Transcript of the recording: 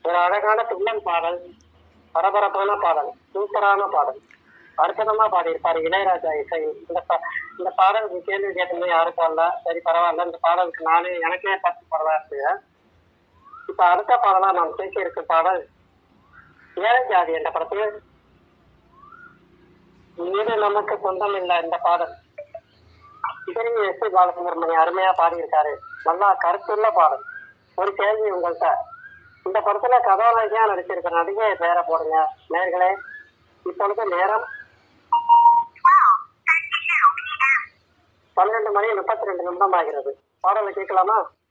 ஒரு அழகான துள்ளல் பாடல் பரபரப்பான பாடல் சூப்பரான பாடல் அற்புதமா பாடியிருப்பாரு இளையராஜா இசை இந்த பா- இந்த பாடலுக்கு கேள்வி கேட்டமே யாருக்கும் இல்ல சரி பரவாயில்ல இந்த பாடலுக்கு நானே எனக்கே பத்து பாடலா இருக்கு இப்ப அடுத்த பாடலா நாம் பேசி இருக்க பாடல் ஏழை ஜாதி என்ற படத்தில் இது நமக்கு சொந்தம் இல்ல இந்த பாடல் இதையும் எஸ் பி பாலசுப்ரமணியம் அருமையா பாடியிருக்காரு நல்லா கருத்துள்ள பாடல் ஒரு கேள்வி உங்கள்கிட்ட இந்த படத்துல கதாநாயகியா நடிச்சிருக்க நடிகை பேரை போடுங்க நேர்களே இப்பொழுது நேரம் பன்னிரெண்டு மணி முப்பத்தி ரெண்டு நிமிடம் ஆகிறது பாடலை கேட்கலாமா